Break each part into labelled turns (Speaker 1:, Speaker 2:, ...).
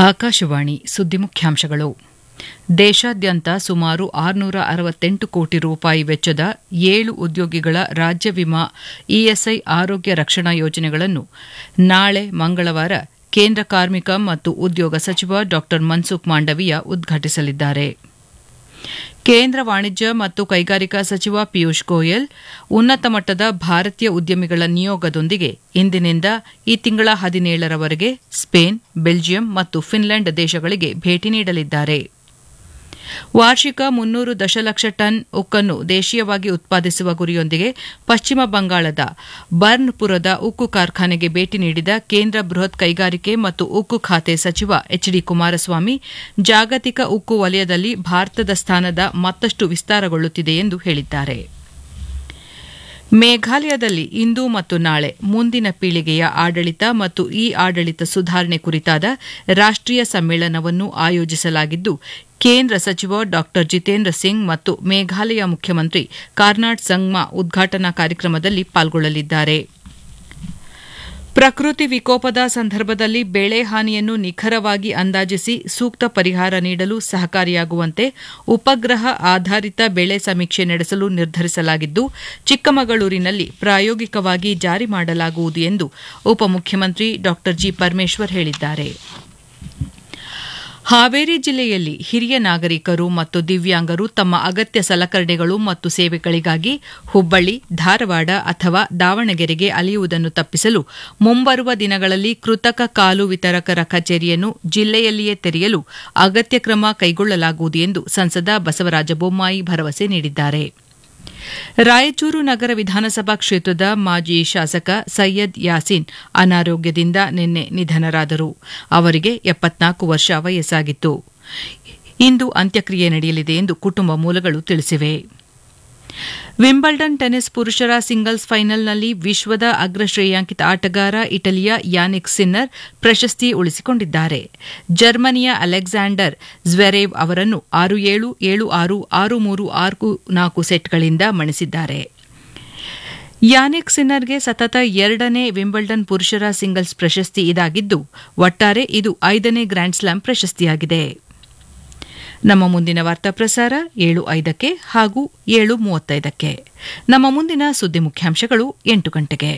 Speaker 1: ಆಕಾಶವಾಣಿ ಸುದ್ದಿ ಮುಖ್ಯಾಂಶಗಳು ದೇಶಾದ್ಯಂತ ಸುಮಾರು ಆರುನೂರ ಅರವತ್ತೆಂಟು ಕೋಟಿ ರೂಪಾಯಿ ವೆಚ್ಚದ ಏಳು ಉದ್ಯೋಗಿಗಳ ರಾಜ್ಯ ವಿಮಾ ಇಎಸ್ಐ ಆರೋಗ್ಯ ರಕ್ಷಣಾ ಯೋಜನೆಗಳನ್ನು ನಾಳೆ ಮಂಗಳವಾರ ಕೇಂದ್ರ ಕಾರ್ಮಿಕ ಮತ್ತು ಉದ್ಯೋಗ ಸಚಿವ ಡಾ ಮನ್ಸುಖ್ ಮಾಂಡವೀಯ ಉದ್ಘಾಟಿಸಲಿದ್ದಾರೆ ಕೇಂದ್ರ ವಾಣಿಜ್ಯ ಮತ್ತು ಕೈಗಾರಿಕಾ ಸಚಿವ ಪಿಯೂಷ್ ಗೋಯಲ್ ಉನ್ನತ ಮಟ್ಟದ ಭಾರತೀಯ ಉದ್ಯಮಿಗಳ ನಿಯೋಗದೊಂದಿಗೆ ಇಂದಿನಿಂದ ಈ ತಿಂಗಳ ಹದಿನೇಳರವರೆಗೆ ಸ್ಪೇನ್ ಬೆಲ್ಜಿಯಂ ಮತ್ತು ಫಿನ್ಲೆಂಡ್ ದೇಶಗಳಿಗೆ ಭೇಟಿ ನೀಡಲಿದ್ದಾರೆ ವಾರ್ಷಿಕ ಮುನ್ನೂರು ದಶಲಕ್ಷ ಟನ್ ಉಕ್ಕನ್ನು ದೇಶೀಯವಾಗಿ ಉತ್ಪಾದಿಸುವ ಗುರಿಯೊಂದಿಗೆ ಪಶ್ಚಿಮ ಬಂಗಾಳದ ಬರ್ನ್ಪುರದ ಉಕ್ಕು ಕಾರ್ಖಾನೆಗೆ ಭೇಟಿ ನೀಡಿದ ಕೇಂದ್ರ ಬೃಹತ್ ಕೈಗಾರಿಕೆ ಮತ್ತು ಉಕ್ಕು ಖಾತೆ ಸಚಿವ ಎಚ್ ಡಿ ಕುಮಾರಸ್ವಾಮಿ ಜಾಗತಿಕ ಉಕ್ಕು ವಲಯದಲ್ಲಿ ಭಾರತದ ಸ್ಥಾನದ ಮತ್ತಷ್ಟು ವಿಸ್ತಾರಗೊಳ್ಳುತ್ತಿದೆ ಎಂದು ಹೇಳಿದ್ದಾರೆ ಮೇಘಾಲಯದಲ್ಲಿ ಇಂದು ಮತ್ತು ನಾಳೆ ಮುಂದಿನ ಪೀಳಿಗೆಯ ಆಡಳಿತ ಮತ್ತು ಇ ಆಡಳಿತ ಸುಧಾರಣೆ ಕುರಿತಾದ ರಾಷ್ಟೀಯ ಸಮ್ಮೇಳನವನ್ನು ಆಯೋಜಿಸಲಾಗಿದ್ದು ಕೇಂದ್ರ ಸಚಿವ ಡಾ ಜಿತೇಂದ್ರ ಸಿಂಗ್ ಮತ್ತು ಮೇಘಾಲಯ ಮುಖ್ಯಮಂತ್ರಿ ಕಾರ್ನಾಡ್ ಸಂಗ್ಮಾ ಉದ್ಘಾಟನಾ ಕಾರ್ಯಕ್ರಮದಲ್ಲಿ ಪಾಲ್ಗೊಳ್ಳಲಿದ್ದಾರೆ ಪ್ರಕೃತಿ ವಿಕೋಪದ ಸಂದರ್ಭದಲ್ಲಿ ಬೆಳೆ ಹಾನಿಯನ್ನು ನಿಖರವಾಗಿ ಅಂದಾಜಿಸಿ ಸೂಕ್ತ ಪರಿಹಾರ ನೀಡಲು ಸಹಕಾರಿಯಾಗುವಂತೆ ಉಪಗ್ರಹ ಆಧಾರಿತ ಬೆಳೆ ಸಮೀಕ್ಷೆ ನಡೆಸಲು ನಿರ್ಧರಿಸಲಾಗಿದ್ದು ಚಿಕ್ಕಮಗಳೂರಿನಲ್ಲಿ ಪ್ರಾಯೋಗಿಕವಾಗಿ ಜಾರಿ ಮಾಡಲಾಗುವುದು ಎಂದು ಉಪಮುಖ್ಯಮಂತ್ರಿ ಡಾ ಜಿ ಪರಮೇಶ್ವರ್ ಹೇಳಿದ್ದಾರೆ ಹಾವೇರಿ ಜಿಲ್ಲೆಯಲ್ಲಿ ಹಿರಿಯ ನಾಗರಿಕರು ಮತ್ತು ದಿವ್ಯಾಂಗರು ತಮ್ಮ ಅಗತ್ಯ ಸಲಕರಣೆಗಳು ಮತ್ತು ಸೇವೆಗಳಿಗಾಗಿ ಹುಬ್ಬಳ್ಳಿ ಧಾರವಾಡ ಅಥವಾ ದಾವಣಗೆರೆಗೆ ಅಲೆಯುವುದನ್ನು ತಪ್ಪಿಸಲು ಮುಂಬರುವ ದಿನಗಳಲ್ಲಿ ಕೃತಕ ಕಾಲು ವಿತರಕರ ಕಚೇರಿಯನ್ನು ಜಿಲ್ಲೆಯಲ್ಲಿಯೇ ತೆರೆಯಲು ಅಗತ್ಯ ಕ್ರಮ ಕೈಗೊಳ್ಳಲಾಗುವುದು ಎಂದು ಸಂಸದ ಬಸವರಾಜ ಬೊಮ್ಮಾಯಿ ಭರವಸೆ ನೀಡಿದ್ದಾರೆ ರಾಯಚೂರು ನಗರ ವಿಧಾನಸಭಾ ಕ್ಷೇತ್ರದ ಮಾಜಿ ಶಾಸಕ ಸೈಯದ್ ಯಾಸೀನ್ ಅನಾರೋಗ್ಯದಿಂದ ನಿನ್ನೆ ನಿಧನರಾದರು ಅವರಿಗೆ ಎಪ್ಪತ್ನಾಲ್ಕು ವರ್ಷ ವಯಸ್ಸಾಗಿತ್ತು ಇಂದು ಅಂತ್ಯಕ್ರಿಯೆ ನಡೆಯಲಿದೆ ಎಂದು ಕುಟುಂಬ ಮೂಲಗಳು ತಿಳಿಸಿವೆ ವಿಂಬಲ್ಡನ್ ಟೆನಿಸ್ ಪುರುಷರ ಸಿಂಗಲ್ಸ್ ಫೈನಲ್ನಲ್ಲಿ ವಿಶ್ವದ ಅಗ್ರ ಶ್ರೇಯಾಂಕಿತ ಆಟಗಾರ ಇಟಲಿಯ ಯಾನಿಕ್ ಸಿನ್ನರ್ ಪ್ರಶಸ್ತಿ ಉಳಿಸಿಕೊಂಡಿದ್ದಾರೆ ಜರ್ಮನಿಯ ಅಲೆಕ್ಸಾಂಡರ್ ಜ್ವೆರೇವ್ ಅವರನ್ನು ಆರು ಏಳು ಏಳು ಆರು ಆರು ಮೂರು ಆರು ನಾಲ್ಕು ಸೆಟ್ಗಳಿಂದ ಮಣಿಸಿದ್ದಾರೆ ಯಾನಿಕ್ ಸಿನ್ನರ್ಗೆ ಸತತ ಎರಡನೇ ವಿಂಬಲ್ಡನ್ ಪುರುಷರ ಸಿಂಗಲ್ಸ್ ಪ್ರಶಸ್ತಿ ಇದಾಗಿದ್ದು ಒಟ್ಟಾರೆ ಇದು ಐದನೇ ಗ್ರ್ಯಾಂಡ್ ಸ್ಲಾಮ್ ಪ್ರಶಸ್ತಿಯಾಗಿದೆ ನಮ್ಮ ಮುಂದಿನ ವಾರ್ತಾ ಪ್ರಸಾರ ಏಳು ಐದಕ್ಕೆ ಹಾಗೂ ಏಳು ಮೂವತ್ತೈದಕ್ಕೆ ನಮ್ಮ ಮುಂದಿನ ಸುದ್ದಿ ಮುಖ್ಯಾಂಶಗಳು ಎಂಟು ಗಂಟೆಗೆ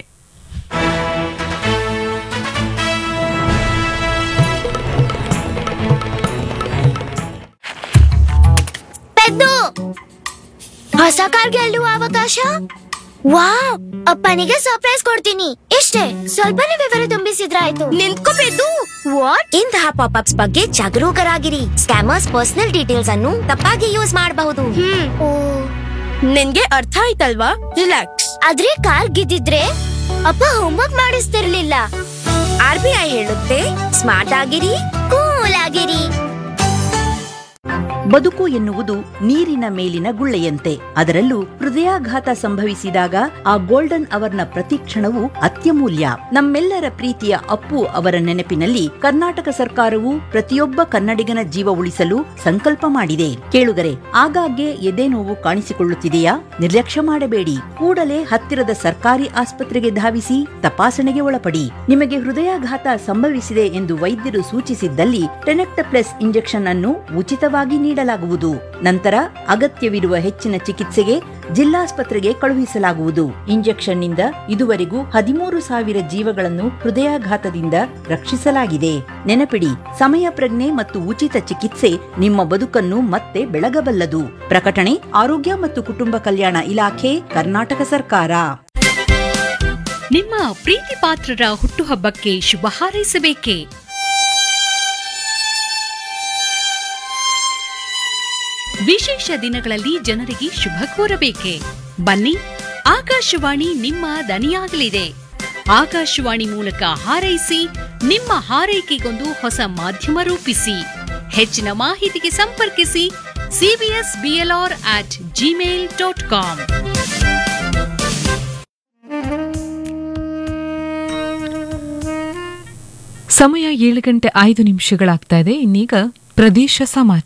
Speaker 2: ಪೆದ್ದು ಹೊಸ ಕಾರ್ ಗೆಲ್ಲುವ ಅವಕಾಶ ವಾವ್ ಅಪ್ಪನಿಗೆ ಸರ್ಪ್ರೈಸ್ ಕೊಡ್ತೀನಿ ಇಷ್ಟೇ ಸ್ವಲ್ಪನೇ ವಿವರ ತುಂಬಿಸಿದ್ರಾಯ್ತು ನಿಂತ್ಕೋ ಪೆದ್ದು ವಾಟ್ ಇಂತಹ ಪಾಪ್ ಬಗ್ಗೆ ಜಾಗರೂಕರಾಗಿರಿ ಸ್ಕ್ಯಾಮರ್ಸ್ ಪರ್ಸನಲ್ ಡೀಟೇಲ್ಸ್ ಅನ್ನು ತಪ್ಪಾಗಿ ಯೂಸ್ ಮಾಡಬಹುದು
Speaker 3: ನಿನ್ಗೆ ಅರ್ಥ ಆಯ್ತಲ್ವಾ ರಿಲ್ಯಾಕ್ಸ್
Speaker 2: ಆದ್ರೆ ಕಾರ್ ಗೆದ್ದಿದ್ರೆ ಅಪ್ಪ ಹೋಮ್ವರ್ಕ್ ಮಾಡಿಸ್ತಿರ್ಲಿಲ್ಲ
Speaker 3: ಆರ್ ಬಿ ಐ ಹೇಳುತ್ತೆ ಸ್ಮಾರ್ಟ್ ಆಗಿರಿ
Speaker 2: ಕೂಲ್ ಆಗಿರಿ
Speaker 4: ಬದುಕು ಎನ್ನುವುದು ನೀರಿನ ಮೇಲಿನ ಗುಳ್ಳೆಯಂತೆ ಅದರಲ್ಲೂ ಹೃದಯಾಘಾತ ಸಂಭವಿಸಿದಾಗ ಆ ಗೋಲ್ಡನ್ ಅವರ್ನ ಪ್ರತಿಕ್ಷಣವು ಅತ್ಯಮೂಲ್ಯ ನಮ್ಮೆಲ್ಲರ ಪ್ರೀತಿಯ ಅಪ್ಪು ಅವರ ನೆನಪಿನಲ್ಲಿ ಕರ್ನಾಟಕ ಸರ್ಕಾರವು ಪ್ರತಿಯೊಬ್ಬ ಕನ್ನಡಿಗನ ಜೀವ ಉಳಿಸಲು ಸಂಕಲ್ಪ ಮಾಡಿದೆ ಕೇಳುಗರೆ ಆಗಾಗ್ಗೆ ಎದೆ ನೋವು ಕಾಣಿಸಿಕೊಳ್ಳುತ್ತಿದೆಯಾ ನಿರ್ಲಕ್ಷ್ಯ ಮಾಡಬೇಡಿ ಕೂಡಲೇ ಹತ್ತಿರದ ಸರ್ಕಾರಿ ಆಸ್ಪತ್ರೆಗೆ ಧಾವಿಸಿ ತಪಾಸಣೆಗೆ ಒಳಪಡಿ ನಿಮಗೆ ಹೃದಯಾಘಾತ ಸಂಭವಿಸಿದೆ ಎಂದು ವೈದ್ಯರು ಸೂಚಿಸಿದ್ದಲ್ಲಿ ಟೆನೆಕ್ಟಪ್ಲೆಸ್ ಇಂಜೆಕ್ಷನ್ ಅನ್ನು ಉಚಿತವಾಗಿ ನೀಡಲಾಗುವುದು ನಂತರ ಅಗತ್ಯವಿರುವ ಹೆಚ್ಚಿನ ಚಿಕಿತ್ಸೆಗೆ ಜಿಲ್ಲಾಸ್ಪತ್ರೆಗೆ ಕಳುಹಿಸಲಾಗುವುದು ಇಂಜೆಕ್ಷನ್ ನಿಂದ ಇದುವರೆಗೂ ಹದಿಮೂರು ಸಾವಿರ ಜೀವಗಳನ್ನು ಹೃದಯಾಘಾತದಿಂದ ರಕ್ಷಿಸಲಾಗಿದೆ ನೆನಪಿಡಿ ಸಮಯ ಪ್ರಜ್ಞೆ ಮತ್ತು ಉಚಿತ ಚಿಕಿತ್ಸೆ ನಿಮ್ಮ ಬದುಕನ್ನು ಮತ್ತೆ ಬೆಳಗಬಲ್ಲದು ಪ್ರಕಟಣೆ ಆರೋಗ್ಯ ಮತ್ತು ಕುಟುಂಬ ಕಲ್ಯಾಣ ಇಲಾಖೆ ಕರ್ನಾಟಕ ಸರ್ಕಾರ
Speaker 5: ನಿಮ್ಮ ಪ್ರೀತಿ ಪಾತ್ರರ ಹುಟ್ಟುಹಬ್ಬಕ್ಕೆ ಶುಭ ಹಾರೈಸಬೇಕೇ ವಿಶೇಷ ದಿನಗಳಲ್ಲಿ ಜನರಿಗೆ ಶುಭ ಕೋರಬೇಕೆ ಬನ್ನಿ ಆಕಾಶವಾಣಿ ನಿಮ್ಮ ದನಿಯಾಗಲಿದೆ ಆಕಾಶವಾಣಿ ಮೂಲಕ ಹಾರೈಸಿ ನಿಮ್ಮ ಹಾರೈಕೆಗೊಂದು ಹೊಸ ಮಾಧ್ಯಮ ರೂಪಿಸಿ ಹೆಚ್ಚಿನ ಮಾಹಿತಿಗೆ ಸಂಪರ್ಕಿಸಿ CBS BLR at Gmail dot com
Speaker 6: ಸಮಯ ಏಳು ಗಂಟೆ ಐದು ನಿಮಿಷಗಳಾಗ್ತಾ ಇದೆ ಇನ್ನೀಗ ಪ್ರದೇಶ ಸಮಾಚಾರ